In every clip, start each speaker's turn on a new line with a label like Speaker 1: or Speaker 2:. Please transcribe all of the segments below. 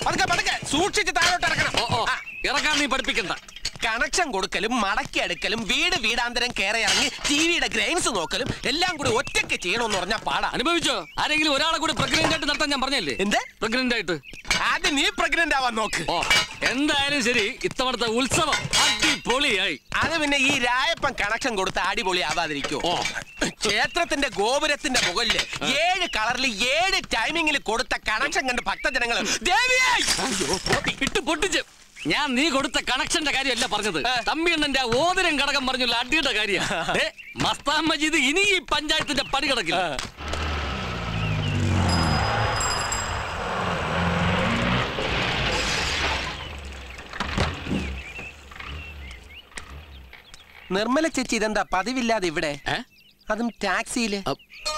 Speaker 1: പതുക്കെ പതുക്കെ സൂക്ഷിച്ച് താഴോട്ട് ഇറക്കണം
Speaker 2: ഓ ഓ
Speaker 1: ആ,
Speaker 2: ഇറക്കാൻ നീ പഠിപ്പിക്കണ്ട
Speaker 1: കണക്ഷൻ കൊടുക്കലും മടക്കി എടുക്കലും വീട് വീടാന്തരം കയറി ഇറങ്ങി ടിവിയുടെ ഗ്രൈൻസ് നോക്കലും എല്ലാം കൂടി ഒറ്റയ്ക്ക് ചെയ്യണമെന്ന് പറഞ്ഞാൽ പാടാ
Speaker 2: അനുഭവിച്ചോ ആരെങ്കിലും ഒരാളെ കൂടി പ്രഗ്നന്റ് ആയിട്ട് നടത്താൻ ഞാൻ പറഞ്ഞല്ലേ
Speaker 1: എന്ത്
Speaker 2: പ്രഗ്നന്റ് ആയിട്ട്
Speaker 1: ആദ്യം നീ പ്രഗ്നന്റ് ആവാൻ നോക്ക്
Speaker 2: ഓ എന്തായാലും ശരി ഇത്തവണത്തെ ഉത്സവം അടിപൊളിയായി
Speaker 1: അത് പിന്നെ ഈ രായപ്പൻ കണക്ഷൻ കൊടുത്ത് അടിപൊളി ആവാതിരിക്കോ
Speaker 2: ഓ.
Speaker 1: ക്ഷേത്രത്തിന്റെ ഗോപുരത്തിന്റെ മുകളില് ഏഴ് കളറിൽ ഏഴ് ടൈമിങ്ങിൽ കൊടുത്ത കണക്ഷൻ കണ്ട് ഭക്തജനങ്ങൾ ദേവിയേ
Speaker 2: ഇട്ട് പൊട്ടിച്ച് ഞാൻ നീ കൊടുത്ത കണക്ഷന്റെ കാര്യമല്ല പറഞ്ഞത്
Speaker 1: ഏ.
Speaker 2: തമ്പിയണ്ണന്റെ ആ ഓതിരം ഘടകം പറഞ്ഞുള്ള അടിയുടെ കാര്യം മസ്താൻ മജീദ് ഇനി ഈ പഞ്ചായത്തിന്റെ പണി കിടക്കില്ല
Speaker 1: നിർമ്മല ചേച്ചി ഇതെന്താ പതിവില്ലാതെ ഇവിടെ
Speaker 2: ഏ?
Speaker 1: അതും ടാക്സിയില്
Speaker 2: അ-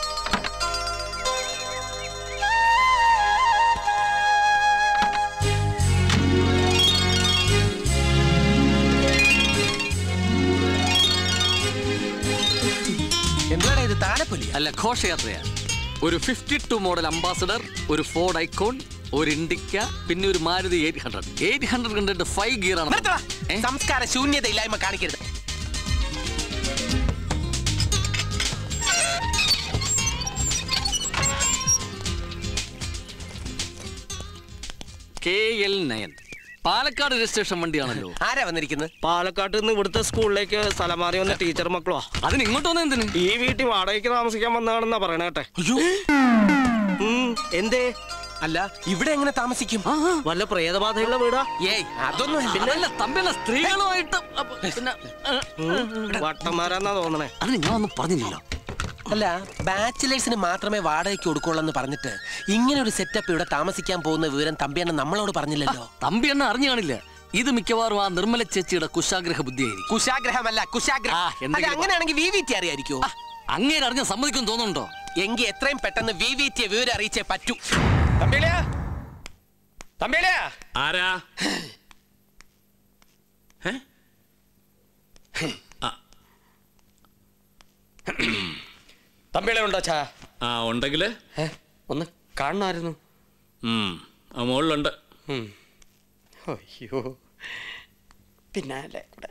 Speaker 1: എന്താണ് ഇത് താലപ്പൊലി
Speaker 2: അല്ല ഘോഷയാത്രയാ ഒരു ഫിഫ്റ്റി ടു മോഡൽ അംബാസഡർ ഒരു ഫോർഡ് ഐക്കോൺ ഒരു ഇൻഡിക്ക പിന്നെ ഒരു Maruti eight hundred eight hundred കണ്ടിട്ട് ഫൈവ് ഗിയർ ആണ്
Speaker 1: നിർത്തടാ.
Speaker 2: ഏ?
Speaker 1: സംസ്കാര ശൂന്യത ഇല്ലായ്മ കാണിക്കരുത്
Speaker 2: K L nine Palakkad registration വണ്ടിയാണല്ലോ
Speaker 1: ആരാ വന്നിരിക്കുന്നത്
Speaker 3: പാലക്കാട്ട് നിന്ന് ഇവിടുത്തെ സ്കൂളിലേക്ക് സ്ഥലം മാറി വന്ന ടീച്ചർ മക്കളോ
Speaker 2: അതിന് ഇങ്ങോട്ട് വന്ന എന്തിന്
Speaker 3: ഈ വീട്ടിൽ വാടകയ്ക്ക് താമസിക്കാൻ വന്നതാണെന്നാ പറയണ കേട്ടെ ഉം, എന്തേ
Speaker 1: അല്ല ഇവിടെ എങ്ങനെ താമസിക്കും
Speaker 3: വല്ല പ്രേതബാധയുള്ള വീടാ
Speaker 1: ഏയ് അതൊന്നും അല്ല.
Speaker 2: പിന്നല്ല തമ്പിലുള്ള സ്ത്രീകളുമായിട്ട് അപ്പൊ പിന്നെ ഏ,
Speaker 3: ഉം, വട്ടന്മാരാന്നാ തോന്നണേ
Speaker 2: അതിന് ഞാൻ ഒന്നും പറഞ്ഞില്ലല്ലോ
Speaker 1: അല്ല ബാച്ചിലേഴ്സിന് മാത്രമേ വാടകയ്ക്ക് കൊടുക്കുള്ളൂ എന്ന് പറഞ്ഞിട്ട് ഇങ്ങനെ ഒരു സെറ്റപ്പ് ഇവിടെ താമസിക്കാൻ പോകുന്ന വിവരം തമ്പിയണ്ണ നമ്മളോട് പറഞ്ഞില്ലല്ലോ
Speaker 2: തമ്പി എണ്ണ അറിഞ്ഞു കാണില്ല ഇത് മിക്കവാറും ആ നിർമ്മല ചേച്ചിയുടെ കുശാഗ്രഹ ബുദ്ധിയായിരിക്കും
Speaker 1: കുശാഗ്രഹമല്ല കുശാഗ്രഹം
Speaker 2: ആ,
Speaker 1: അല്ല
Speaker 2: എന്തെങ്കിലും
Speaker 1: അങ്ങനെയാണെങ്കിൽ വി വി ടി അറിയായിരിക്കോ
Speaker 2: അങ്ങേര് അറിഞ്ഞ സമ്മതിക്കും തോന്നുന്നുണ്ടോ
Speaker 1: എങ്കിൽ എത്രയും പെട്ടെന്ന് വി വി ടി വിവരം അറിയിച്ചേ പറ്റൂ
Speaker 3: തമ്പിയിലയാ തമ്പിയിലയാ
Speaker 4: ആരാ
Speaker 3: തമ്പിയില ഉണ്ടോ ചാ
Speaker 4: ആ ഉണ്ടെങ്കില്
Speaker 3: ഏ, ഒന്ന് കാണണമായിരുന്നു
Speaker 4: ഉം, ആ മുകളിലുണ്ട്
Speaker 3: ഉം. അയ്യോ പിന്നാലെ കൂടെ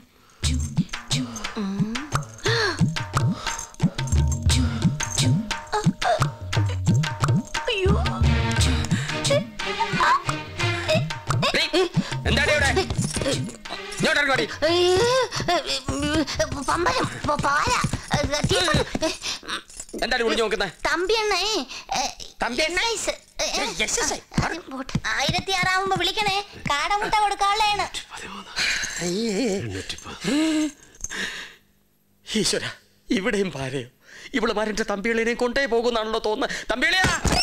Speaker 3: എന്താടി ഇവിടെ ഇങ്ങോട്ട് ഇറങ്ങ് വാടി.
Speaker 5: പമ്പരം പ- പാല
Speaker 3: എന്താടി വിളിച്ചു നോക്കുന്നേ
Speaker 5: തമ്പിയണ്ണേ
Speaker 3: തമ്പിയണ്ണ?
Speaker 5: ആയിരത്തി ആറാവുമ്പോ വിളിക്കണേ കാടമുട്ട കൊടുക്കാനുള്ളതാണ്
Speaker 3: ഈശ്വര ഇവിടെയും ഭാര്യയോ ഇവള് മാരന്റെ തമ്പികളിനെ കൊണ്ടേ പോകുന്നാണല്ലോ തോന്നുന്നത് തമ്പിളിയാ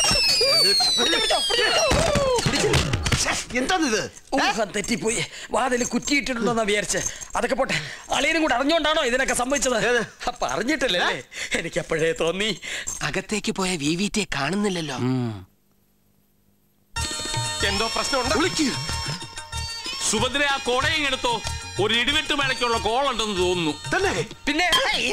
Speaker 6: എന്താണിത്
Speaker 3: ഊഹം തെറ്റിപ്പോയി വാതിൽ കുറ്റിയിട്ടിട്ടുണ്ടെന്നാ വിചാരിച്ച് അതൊക്കെ പോട്ടെ അളിയനും കൂടെ അറിഞ്ഞോണ്ടാണോ ഇതിനൊക്കെ സംഭവിച്ചത് അപ്പൊ അറിഞ്ഞിട്ടില്ലേ എനിക്ക് അപ്പോഴേ തോന്നി
Speaker 1: അകത്തേക്ക് പോയ വി വി ടിയെ കാണുന്നില്ലല്ലോ എന്തോ പ്രശ്നമുണ്ട്
Speaker 4: സുഭദ്ര ആ കോടയും എടുത്തോ ഒരു ഇടിവെട്ട് മേളയ്ക്കുള്ള കോൾ ഉണ്ടെന്ന് തോന്നുന്നു
Speaker 6: തന്നെ
Speaker 3: പിന്നെ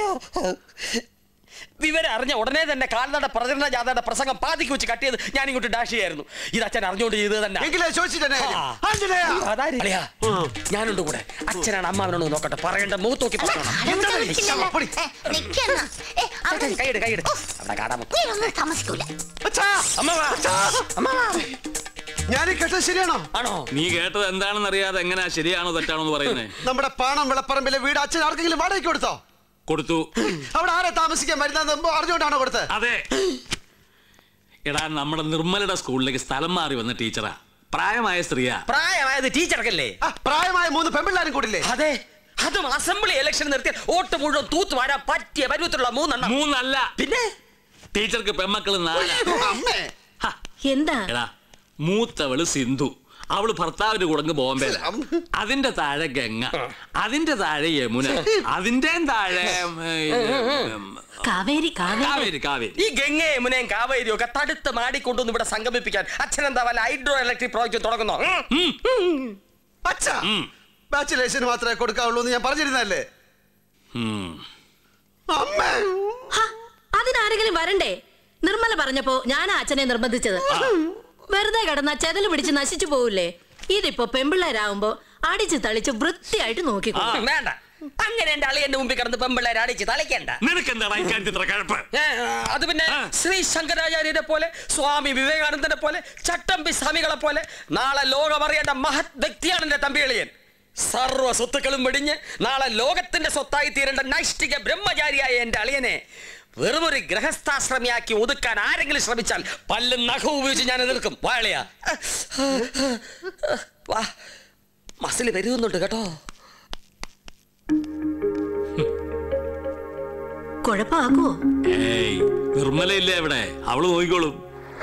Speaker 3: വിവരം അറിഞ്ഞ ഉടനെ തന്നെ കാൽനട പ്രചരണ ജാഥയുടെ പ്രസംഗം പാതിക്ക് വെച്ച് കട്ടിയത് ഞാൻ ഇങ്ങോട്ട് ഡാഷ് ചെയ്യായിരുന്നു ഇത് അച്ഛൻ അറിഞ്ഞുകൊണ്ട് ചെയ്തത് തന്നെ
Speaker 6: എങ്കിലേ ചോദിച്ചിട്ട് തന്നെ കാര്യം. ആഞ്ജനേയ!
Speaker 3: അളിയാ, ഞാനുണ്ട് കൂടെ അച്ഛനാണ് അമ്മാവനോട് നോക്കട്ടെ പറയേണ്ട മൂത്ത് നോക്കി പറയണം
Speaker 5: കാടമുട്ട വിളിക്കില്ലല്ലോ.
Speaker 6: പൊടി.
Speaker 5: ഏ, നിക്കണ്ണ. ഏ, അവിടെ
Speaker 3: കൈയിട് കൈയിട് അവിടെ കാണാമോ
Speaker 5: ഇങ്ങനൊന്നും താമസിക്കൂല
Speaker 6: അച്ഛാ!
Speaker 3: അമ്മാവാ
Speaker 6: അച്ഛാ! ഞാൻ ഈ കേട്ടത് ശരിയാണോ
Speaker 3: ആണോ
Speaker 4: നീ കേട്ടത് എന്താണെന്ന് അറിയാതെ എങ്ങനെയാ ശരിയാണോ തെറ്റാണോ എന്ന് പറയുന്നേ
Speaker 6: നമ്മുടെ പാണം വിളപ്പറമ്പിലെ വീട് അച്ഛൻ ആർക്കെങ്കിലും വാടകയ്ക്ക് കൊടുത്തോ
Speaker 4: കൊടുത്തു
Speaker 6: അവിടെ ആരെ താമസിക്കാൻ വരുന്ന അറിഞ്ഞുകൊണ്ടാണോ കൊടുത്തത്
Speaker 4: അതെ എടാ നമ്മുടെ നിർമ്മലയുടെ സ്കൂളിലേക്ക് സ്ഥലം മാറി വന്ന ടീച്ചറാ പ്രായമായ സ്ത്രീയാ
Speaker 3: പ്രായമായത് ടീച്ചർക്കല്ലേ
Speaker 6: ആ, പ്രായമായ മൂന്ന് പെമ്പിള്ളാരും കൂടില്ലേ
Speaker 3: അതെ അതും അസംബ്ലി ഇലക്ഷൻ നിർത്തിയാൽ വോട്ട് മുഴുവൻ തൂത്ത് വാരാൻ പറ്റിയ പരുവത്തിലുള്ള മൂന്നെണ്ണം
Speaker 4: മൂന്നല്ല
Speaker 3: പിന്നെ
Speaker 4: ടീച്ചർക്ക് പെമ്മക്കള് നാലാ
Speaker 6: അമ്മേ
Speaker 4: ഹ,
Speaker 7: എന്താ
Speaker 4: എടാ മൂത്തവള് സിന്ധു അവള് ഭർത്താവിന്റെ കൂടങ്ങ് ബോംബെയില അതിന്റെ താഴെ ഗംഗ അതിന്റെ താഴെ യമുന അതിന്റെ താഴെ ഉം, ഉം,
Speaker 7: കാവേരി കാവേരി
Speaker 4: കാവേരി കാവേരി
Speaker 3: ഈ ഗംഗയെ യമുനയും കാവേരിയും ഒക്കെ തടുത്ത് മാടിക്കൊണ്ടുവന്ന് ഇവിടെ സംഗമിപ്പിക്കാൻ അച്ഛൻ എന്താ വല്ല ഹൈഡ്രോ ഇലക്ട്രിക് പ്രോജക്റ്റ് തുടങ്ങുന്നോ ഉം.
Speaker 6: അച്ഛാ
Speaker 4: ഉം.
Speaker 6: ബാച്ചിലേഴ്സിന് മാത്രമേ കൊടുക്കാവുള്ളൂ എന്ന് ഞാൻ പറഞ്ഞിരുന്നല്ലേ
Speaker 4: ഉം.
Speaker 6: അമ്മേ
Speaker 7: ഹ, അതിനാരെങ്കിലും വരണ്ടേ നിർമ്മല പറഞ്ഞപ്പോ ഞാൻ അച്ഛനെ നിർബന്ധിച്ചത് വെറുതെ കിടന്നാ ചെതല് പിടിച്ച് നശിച്ചു പോവില്ലേ ഇതിപ്പോ പെമ്പിള്ളേരാകുമ്പോ അടിച്ച് തളിച്ച് വൃത്തിയായിട്ട് നോക്കിക്കോ
Speaker 3: വേണ്ട അങ്ങനെ എന്റെ അളിയന്റെ മുമ്പിൽ കിടന്ന് പെമ്പിള്ളേരെ അടിച്ച് തളിക്കണ്ട
Speaker 4: നിനക്ക് എന്താണ് ഇക്കാര്യത്തിൽ ഇത്ര കഴപ്പ്
Speaker 3: ഏ, അത് പിന്നെ
Speaker 4: ആ.
Speaker 3: ശ്രീ ശങ്കരാചാര്യരെ പോലെ സ്വാമി വിവേകാനന്ദനെ പോലെ ചട്ടമ്പി സ്വാമികളെ പോലെ നാളെ ലോകമറിയേണ്ട മഹത് വ്യക്തിയാണ് എന്റെ തമ്പിളിയൻ സർവ്വ സ്വത്തുക്കളും വെടിഞ്ഞ് നാളെ ലോകത്തിന്റെ സ്വത്തായി തീരേണ്ട നൈഷ്ഠിക ബ്രഹ്മചാരിയായ എന്റെ അളിയനെ വെറും ഒരു ഗൃഹസ്ഥാശ്രമിയാക്കി ഒതുക്കാൻ ആരെങ്കിലും ശ്രമിച്ചാൽ പല്ലും നഖവും ഉപയോഗിച്ച് ഞാൻ എതിർക്കും വാളിയ വാ മസിൽ വരുന്നുണ്ട് കേട്ടോ
Speaker 7: കുഴപ്പാക്കുവോ
Speaker 4: ഏയ് നിർമ്മലയില്ലേ ഇവിടെ അവള് നോക്കിക്കോളും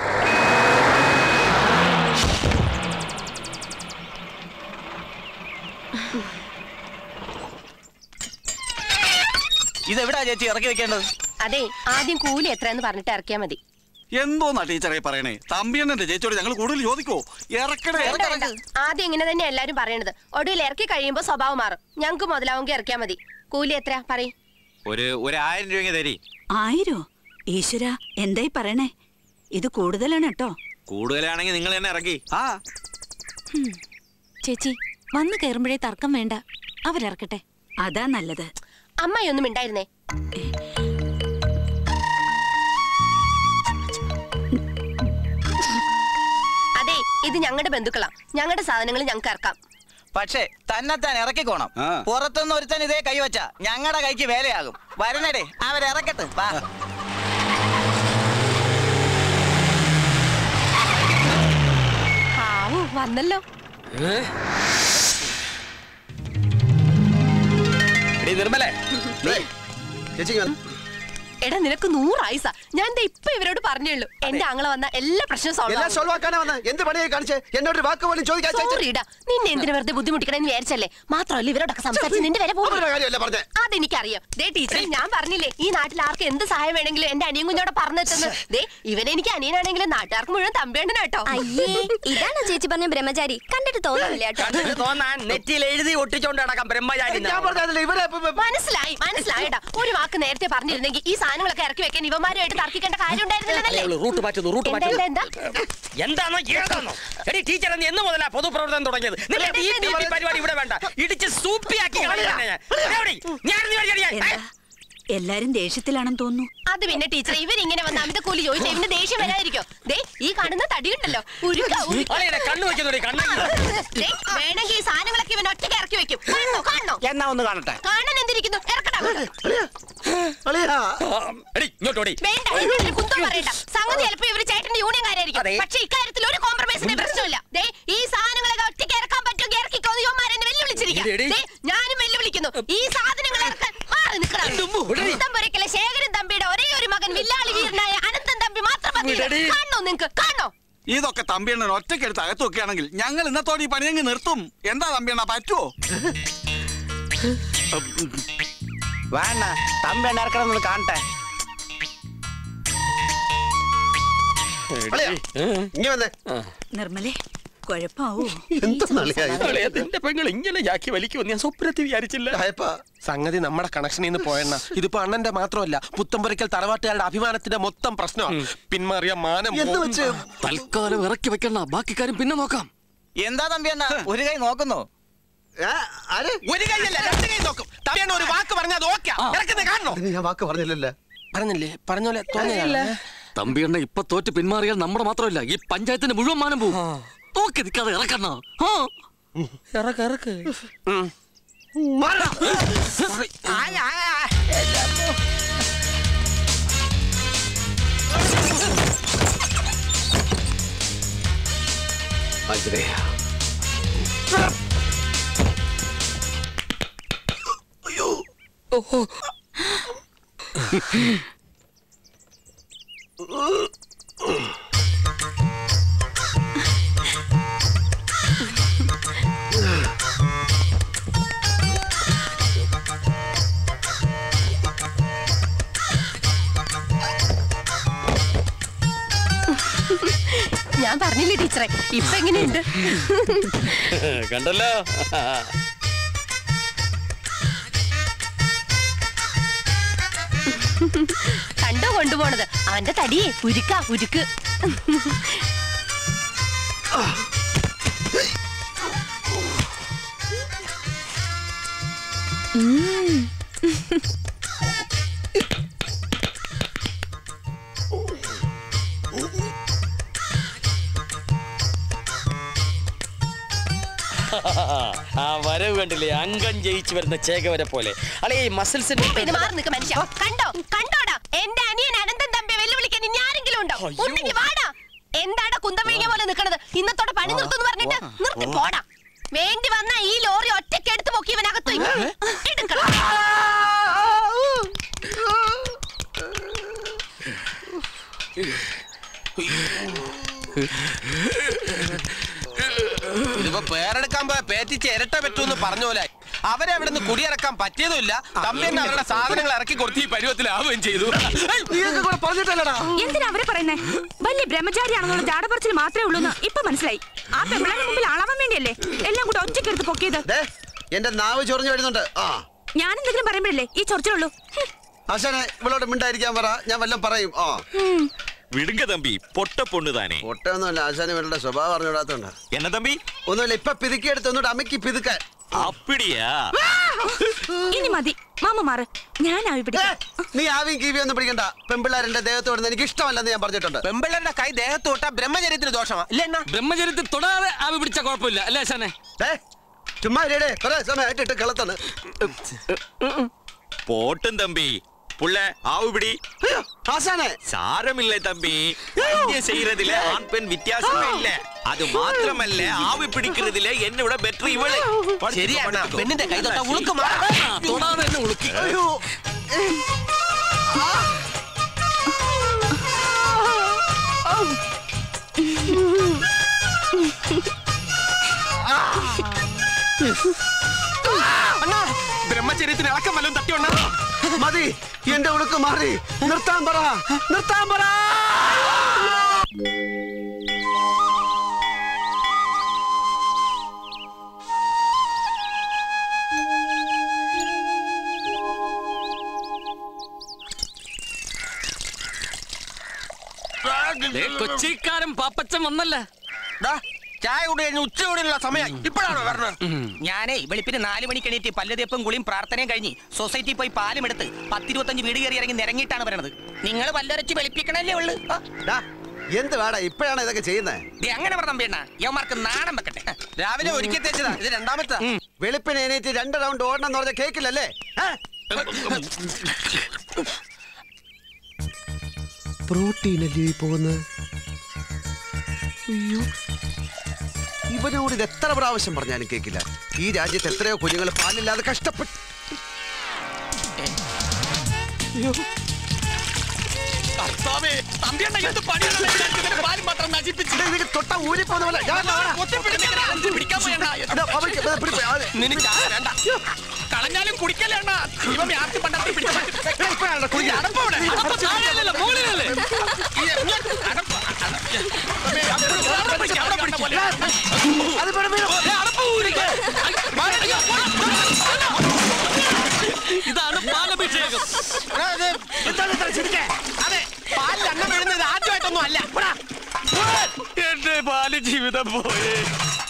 Speaker 8: ഇതെവിടാ ചേച്ചി ഇറക്കി വെക്കേണ്ടത്
Speaker 5: അതെ ആദ്യം കൂലി എത്രയെന്ന് പറഞ്ഞിട്ട് ഇറക്കിയാ മതി
Speaker 9: എന്തോന്നാ ടീച്ചറെ പറയണേ തമ്പിയണ്ണന്റെ ചേച്ചിയോട് ഞങ്ങൾ കൂടുതൽ ചോദിക്കോ ഇറക്കണേ
Speaker 5: വേണ്ട, വേണ്ട. ആദ്യം ഇങ്ങനെ തന്നെ എല്ലാരും പറയണത് ഒടുവിൽ ഇറക്കി കഴിയുമ്പോ സ്വഭാവം മാറും ഞങ്ങക്ക് മുതലാവുമെങ്കിൽ ഇറക്കിയാ മതി കൂലി എത്രയാ പറയും
Speaker 8: ഒരു ഒരു ആയിരം രൂപ തരി
Speaker 7: ആയിരോ ഈശ്വര എന്തായി പറയണേ ഇത് കൂടുതലാണ് കേട്ടോ
Speaker 8: കൂടുതലാണെങ്കിൽ നിങ്ങൾ തന്നെ ഇറക്കി
Speaker 9: ആ
Speaker 5: ചേച്ചി വന്നു കയറുമ്പോഴേ തർക്കം വേണ്ട അവരിറക്കട്ടെ
Speaker 7: അതാ നല്ലത്
Speaker 5: അമ്മായിയൊന്നും ഉണ്ടായിരുന്നേ അതെ ഇത് ഞങ്ങളുടെ ബന്ധുക്കളാ ഞങ്ങളുടെ സാധനങ്ങൾ ഞങ്ങൾക്ക് ഇറക്കാം
Speaker 8: പക്ഷേ തന്നെത്താൻ ഇറക്കിക്കോണം
Speaker 9: ആ.
Speaker 8: പുറത്തുനിന്ന് ഒരുത്തൻ ഇതേ കൈവച്ച ഞങ്ങളുടെ കൈക്ക് വേലയാകും വരണടേ അവരിറക്കട്ടെ വാ
Speaker 5: ആവൂ വന്നല്ലോ
Speaker 3: എടീ നിർമ്മലേ
Speaker 6: ചേച്ചി വന്ന്.
Speaker 5: എടാ നിനക്ക് നൂറായിസ ഞാൻ ദേ ഇപ്പൊ ഇവരോട് പറഞ്ഞുള്ളൂ എന്റെ ആങ്ങളെ വന്ന എല്ലാ പ്രശ്നവും സോൾവ്
Speaker 6: എല്ലാം സോൾവ് ആക്കാനാ വന്ന എന്ത് പണിയായി കാണിച്ചേ എന്നോട് ഒരു വാക്ക് പോലും ചോദിക്കാൻ ചേച്ചി.
Speaker 5: സോറിടാ നിന്നെ എന്തിനു വെറുതെ ബുദ്ധിമുട്ടിക്കണെന്ന് വിചാരിച്ചല്ലേ മാത്രമല്ല ഇവരോടൊക്കെ സംസാരിച്ച് നിന്റെ വില പോകും
Speaker 6: അവരുടെ കാര്യമല്ല പറഞ്ഞേ
Speaker 5: അതെനിക്കറിയാം ദേ ടീച്ചർ ഞാൻ പറഞ്ഞില്ലേ ഈ നാട്ടിൽ ആർക്ക് എന്ത് സഹായം വേണമെങ്കിലും എന്റെ അനിയൻ കുഞ്ഞോടെ പറഞ്ഞെത്തുന്നു ദേ ഇവൻ എനിക്ക് അനിയനാണെങ്കിലും നാട്ടുകാർക്ക് മുഴുവൻ തമ്പിയുണ്ടന കേട്ടോ
Speaker 10: അയ്യേ ഇതാണോ ചേച്ചി പറഞ്ഞ ബ്രഹ്മചാരി കണ്ടിട്ട് തോന്നുന്നില്ല കേട്ടോ
Speaker 3: കണ്ടിട്ട് തോന്നാൻ നെറ്റിയിൽ എഴുതി ഒട്ടിച്ചോണ്ട് നടക്കാം ബ്രഹ്മചാരി
Speaker 6: ഞാൻ പറഞ്ഞതല്ലേ ഇവരെ ഇപ്പൊ- ഇപ്പൊ-
Speaker 5: മനസ്സിലായി മനസ്സിലായിടാ ഒരു വാക്ക് നേരത്തെ പറഞ്ഞിരുന്നെങ്കിൽ ഈ സാധനങ്ങളൊക്കെ ഇറക്കി വെക്കാൻ ഇവന്മാരുമായിട്ട് തർക്കിക്കേണ്ട കാര്യം ഉണ്ടായിരുന്നില്ലല്ലേ
Speaker 3: റൂട്ട് മാറ്റുന്നു റൂട്ട്
Speaker 5: എന്താ
Speaker 3: മാറ്റുന്നു
Speaker 5: എന്താ എന്താ
Speaker 3: എന്താണോ ഏതാണോ എടി ടീച്ചർ എന്ന് എന്ന് മുതലാ പൊതുപ്രവർത്തനം തുടങ്ങിയത് നിന്റെ ഈ പി പി പരിപാടി ഇവിടെ വേണ്ട ഇടിച്ച് സൂപ്പിയാക്കി കളയാ ഞാൻ. എവിടെ? ഞാൻ ഇന്ന് വഴി കളിയാ.
Speaker 7: എന്താ എല്ലാരും ദേഷ്യത്തിലാണെന്ന് തോന്നുന്നു
Speaker 5: അത് പിന്നെ ടീച്ചർ ഇവരിങ്ങനെ വന്ന് അമിത കൂലി ചോദിച്ചാൽ ഇവന് ദേഷ്യം വരാതിരിക്കോ ദേ ഈ കാണുന്ന തടിയുണ്ടല്ലോ ഉരുക്ക ഉരുക്ക.
Speaker 3: ആളെ എന്നെ കണ്ണു വെക്കുന്നു കണ്ണു
Speaker 5: ദേ, വേണമെങ്കിൽ ഈ സാധനങ്ങളൊക്കെ ഇവൻ ഒറ്റയ്ക്ക് ഇറക്കി വെക്കും കാണണോ കാണണോ
Speaker 1: എന്നാ ഒന്ന് കാണട്ടെ
Speaker 5: കാണാൻ എന്തിരിക്കുന്നു ഇറക്കടാ
Speaker 6: അളിയാ.
Speaker 3: എടി ഇങ്ങോട്ട് ഓടി
Speaker 5: വേണ്ട ഇതിൽ കുന്തം പറയണ്ട സംഗതി ചിലപ്പോ ഇവര് ചേട്ടന്റെ യൂണിയൻകാരായിരിക്കും
Speaker 3: അതെ.
Speaker 5: പക്ഷെ ഇക്കാര്യത്തിൽ ഒരു കോംപ്രമൈസിന്റെ പ്രശ്നമില്ല ദേ ഈ സാധനങ്ങളൊക്കെ ഒറ്റയ്ക്ക് ഇറക്കാൻ പറ്റുമെങ്കിൽ ഇറക്കിക്കോ ഇവന്മാരെന്നെ വെല്ലുവിളിച്ചിരിക്കാം
Speaker 3: എടി, എടി.
Speaker 5: ദേ, ഞാനും വെല്ലുവിളിക്കുന്നു ഈ സാധനങ്ങൾ ഇറക്കാൻ മാറി നിൽക്കണം കുന്തം പൊരക്കലെ ശേഖരൻ തമ്പിയുടെ ഒരേ ഒരു മകൻ വില്ലാളി വീരനായ അനന്തൻ തമ്പി മാത്രം മതി
Speaker 3: വിടടി.
Speaker 5: കാണണോ നിങ്ങക്ക് കാണണോ
Speaker 9: ഇതൊക്കെ തമ്പിയണ്ണൻ ഒറ്റയ്ക്കെടുത്ത് അകത്ത് വെക്കുകയാണെങ്കിൽ ഞങ്ങൾ ഇന്നത്തോടെ ഈ പണിയങ്ങ് നിർത്തും എന്താ തമ്പിയണ്ണ പറ്റുമോ
Speaker 8: വേണ്ട തമ്പി എന്നെ ഇറക്കണം എന്ന് കാണട്ടെ
Speaker 6: അളിയാ, ഇങ്ങ് വന്നേ
Speaker 7: നിർമ്മലേ കുഴപ്പാവൂ
Speaker 6: എന്താണ് അളിയാ ഇത്?
Speaker 3: എന്റെ പെങ്ങൾ ഇങ്ങനെ ജാക്കി വലിക്കുമെന്ന് ഞാൻ സ്വപ്നത്തിൽ വിചാരിച്ചില്ല
Speaker 6: ആയപ്പാ.
Speaker 1: സംഗതി നമ്മുടെ കണക്ഷനിൽ നിന്ന് പോയെണ്ണ ഇതിപ്പോ അണ്ണന്റെ മാത്രമല്ല പുത്തമ്പുരയ്ക്കൽ തറവാട്ടുകാരുടെ അഭിമാനത്തിന്റെ മൊത്തം പ്രശ്നമാണ് പിന്മാറിയ മാനം
Speaker 6: എന്ത്
Speaker 1: പോകും.
Speaker 6: വെച്ച്
Speaker 2: തൽക്കാലം ഇറക്കി വെക്കണ്ട ബാക്കി കാര്യം പിന്നെ നോക്കാം
Speaker 8: എന്താ തമ്പിയണ്ണ ഒരു കൈ നോക്കുന്നു
Speaker 6: ഏ, ആര്
Speaker 1: ഒരു കൈയല്ല രണ്ട് കൈ നോക്കും തമ്പിയാണ് ഒരു വാക്ക് പറഞ്ഞാൽ അത് ഓക്കെ ഇറക്കുന്നത് കാണണോ
Speaker 6: അതിന് ഞാൻ വാക്ക് പറഞ്ഞില്ലല്ലേ
Speaker 1: പറഞ്ഞില്ലേ പറഞ്ഞോലെ തോന്നിയല്ലേ
Speaker 2: തമ്പിയണ്ണ ഇപ്പൊ തോറ്റ് പിന്മാറിയാൽ നമ്മുടെ മാത്രമല്ല ഈ പഞ്ചായത്തിന്റെ മുഴുവൻ മാനം പോകും നോക്കി നിൽക്കാതെ ഇറക്കണ ആ
Speaker 3: ഇറക്ക് ഇറക്ക്
Speaker 6: ആഞ്ജനേയ.
Speaker 5: ഞാൻ പറഞ്ഞില്ലേ ടീച്ചറെ ഇപ്പൊ എങ്ങനെയുണ്ട്
Speaker 3: കണ്ടല്ലോ
Speaker 5: കണ്ടോ കൊണ്ടുപോണത് അവന്റെ തടിയേ ഉരുക്ക ഉരുക്ക്
Speaker 3: ആ വരവ് കണ്ടില്ലേ അംഗം ജയിച്ചു വരുന്ന ചേകവരെ പോലെ അല്ലെ ഈ മസിൽസിന്റെ
Speaker 5: പിന്നെ മാറി നിൽക്ക് മനുഷ്യ കണ്ടോ കണ്ടോടാ എന്റെ അനിയൻ അനന്തൻ തമ്പി വെല്ലുവിളിക്കാൻ ഇനി ആരെങ്കിലും ഉണ്ടോ
Speaker 3: അയ്യോ.
Speaker 5: ഉണ്ടെങ്കി വാടാ എന്താടാ കുന്തം പോലെ നിക്കണത് ഇന്നത്തോടെ പണി നിർത്തുന്നു പറഞ്ഞിട്ട് നിർത്തി പോടാ വേണ്ടി വന്ന ഈ ലോറി ഒറ്റയ്ക്ക് എടുത്ത് പൊക്കി ഇവനകത്തു എടുക്കണം
Speaker 1: ഇതിപ്പോ പേരെടുക്കാൻ പോയ പേറ്റിച്ച് ഇരട്ട പറ്റൂന്ന് പറഞ്ഞ പോലെ അവരെ അവിടെ നിന്ന് കുടിയിറക്കാൻ പറ്റിയതുമില്ല തമ്പി തന്നെ അവരുടെ സാധനങ്ങൾ ഇറക്കി കൊടുത്ത് ഈ പരുവത്തിലാവുകയും ചെയ്തു
Speaker 6: നീയൊക്കെ കൂടെ പറഞ്ഞിട്ടല്ലടാ
Speaker 11: എന്തിനാ അവരെ പറയുന്നേ വലിയ ബ്രഹ്മചാരിയാണെന്നുള്ള ജാടപറച്ചിൽ മാത്രമേ ഉള്ളൂ എന്ന് ഇപ്പൊ മനസ്സിലായി ആ പെമ്പിളാന്റെ മുമ്പിൽ ആളാവാൻ വേണ്ടിയല്ലേ എല്ലാം കൂടെ ഒറ്റയ്ക്കെടുത്ത് പൊക്കിയത്
Speaker 6: ദേ എന്റെ നാവ് ചൊറിഞ്ഞു വരുന്നുണ്ട് ആ
Speaker 11: ഞാൻ എന്തെങ്കിലും പറയുമ്പോഴല്ലേ ഈ ചൊറിച്ചുള്ളൂ
Speaker 6: ആശാനെ ഇവളോട് മിണ്ടായിരിക്കാൻ പറ ഞാൻ വല്ലതും പറയും ആ
Speaker 12: വിടുങ്ക തമ്പി പൊട്ട പൊണ്ണു താനേ
Speaker 6: ഒട്ടൊന്നുമല്ല ആശാന് ഇവളുടെ സ്വഭാവം അറിഞ്ഞൂടാത്തോണ്ട്
Speaker 12: എന്ന തമ്പി
Speaker 6: ഒന്നുമില്ല ഇപ്പൊ പിതുക്കിയെടുത്ത് ഒന്നുകൂടെ അമ്മയ്ക്ക് പിതുക്കാൻ
Speaker 12: അപ്പിടിയാ
Speaker 11: ഇനി മതി മാമ മാറ് ഞാൻ ആവി
Speaker 6: ഏ,
Speaker 11: പിടിക്കാം
Speaker 6: നീ ആവിയും കീവിയും ഒന്നും പിടിക്കണ്ട പെമ്പിള്ളാരെന്റെ ദേഹത്തോട് എനിക്ക് ഇഷ്ടമല്ലെന്ന് ഞാൻ പറഞ്ഞിട്ടുണ്ട്
Speaker 1: പെമ്പിള്ളേരുടെ കൈ ദേഹത്ത് തൊട്ടാ ബ്രഹ്മചര്യത്തിന് ദോഷമാ ഇല്ല എന്നാ
Speaker 2: ബ്രഹ്മചര്യത്തിൽ തൊടാതെ ആവി പിടിച്ച കുഴപ്പമില്ല അല്ലേ ശാനെ
Speaker 6: ദേ, ചുമ്മാ ഇരടെ കുറെ സമയമായിട്ട് ഇട്ട് കളത്താണ്
Speaker 12: പോട്ടും തമ്പി പുള്ള ആവു പിടി
Speaker 6: അയ്യോ, ആശാനെ
Speaker 12: സാരമില്ല തമ്പി வைத்தியம் செய்யறதுல ஆண் பெண் வித்தியாசமே இல்ல அது மாத்திரமல்ல ஆவி பிடிக்கிறதுல என்னோட பெட்டர் இவளே
Speaker 1: ശരിയാണ് പെണ്ണിന്റെ കൈ തൊട്ടാ ഉളുക്ക് മാറാ
Speaker 2: തൊടാതെ തന്നെ ഉളുക്കി
Speaker 6: അയ്യോ ഏ,
Speaker 1: അണ്ണാ ബ്രഹ്മചര്യത്തിന് ഇളക്കം വല്ലതും തട്ടിയുണ്ടോ
Speaker 6: മതി എന്റെ ഉളുക്ക് മാറി നിർത്താൻ പറ നിർത്താൻ പറ
Speaker 2: ദേ, കൊച്ചിക്കാരൻ പാപ്പച്ചൻ വന്നല്ല
Speaker 1: ഡാ, ചായ കൂടി കഴിഞ്ഞ് ഉച്ച കൂടിയുള്ള സമയം ഇപ്പോഴാണോ വരണത്
Speaker 8: ഞാനേ വെളുപ്പിന് നാല് മണിക്ക് എണീറ്റ് പല്ലുതേപ്പും കുളിയും പ്രാർത്ഥനയും കഴിഞ്ഞ് സൊസൈറ്റി പോയി പാലും എടുത്ത് പത്തിരുപത്തഞ്ച് വീട് കയറി ഇറങ്ങി നിരങ്ങിയിട്ടാണ് വരണത് നിങ്ങൾ പല്ലരച്ച് വെളുപ്പിക്കണല്ലേ ഉള്ളു ആ,
Speaker 6: ഡാ, എന്ത് വേടാ ഇപ്പോഴാണ് ഇതൊക്കെ ചെയ്യുന്നത്
Speaker 8: ദേ അങ്ങനെ പറഞ്ഞ വേണ്ട യവന്മാർക്ക് നാണം വെക്കട്ടെ
Speaker 1: രാവിലെ ഒരിക്കൽ തേച്ചതാ ഇത് രണ്ടാമത്തെ
Speaker 6: വെളുപ്പിന് എണീറ്റ് രണ്ട് റൗണ്ട് ഓടണം എന്ന് പറഞ്ഞ കേക്കില്ലല്ലേ പ്രോട്ടീൻ അല്ലേ പോകുന്നത് അയ്യോ ഇവനോട് ഇത് എത്ര പ്രാവശ്യം പറഞ്ഞാലും കേക്കില്ല ഈ രാജ്യത്ത് എത്രയോ കുഞ്ഞുങ്ങൾ പാലില്ലാതെ കഷ്ടപ്പെട്ടു
Speaker 3: കർത്താവേ, തമ്പിയണ്ണ എന്ത് പണിയാണ് വിചാരിച്ചത്? പാല് മാത്രം നശിപ്പിച്ച്.
Speaker 6: തൊട്ട ഊരിപ്പോന്ന പോലെ ഞാൻ വാടാ.
Speaker 3: ഒറ്റപ്പിടിച്ചിങ്ങനെ അഞ്ച് പിടിക്കാൻ പോയണ്ണ.
Speaker 6: എടാ, അവയ്ക്ക് ഇത് പിടി, അത്
Speaker 3: നിനക്ക് ചായ വേണ്ട. കളഞ്ഞാലും കുടിക്കല്ലേ അണ്ണാ ഇവ വ്യാപ്തി പണ്ടത്തിൽ പിടിച്ച
Speaker 6: എടാ, ഇപ്പോഴാണല്ലോ കുടിക്കുക.
Speaker 3: അടപ്പ് ഇവിടെ. അടപ്പ് താഴെയല്ലല്ലോ, മുകളിലല്ലേ? ഈ ഇങ്ങോട്ട് അടപ്പ്. അവിടെ പിടിക്ക്, അവിടെ പിടിക്ക്.
Speaker 6: അത് ഇവിടെ വീഴും.
Speaker 3: ഏ, അടപ്പ് ഊരിക്ക്. അയ്യോ,
Speaker 2: ഇതാണ് പാലഭിഷേകം
Speaker 1: എടാ, ഇത്
Speaker 6: എന്താണ് ഇത്ര ചിരിക്കേ?
Speaker 1: അതെ പാലിൽ എണ്ണ വീഴുന്നത് ആദ്യമായിട്ടൊന്നും അല്ല
Speaker 3: എന്റെ ബാല്യ ജീവിതം പോയേ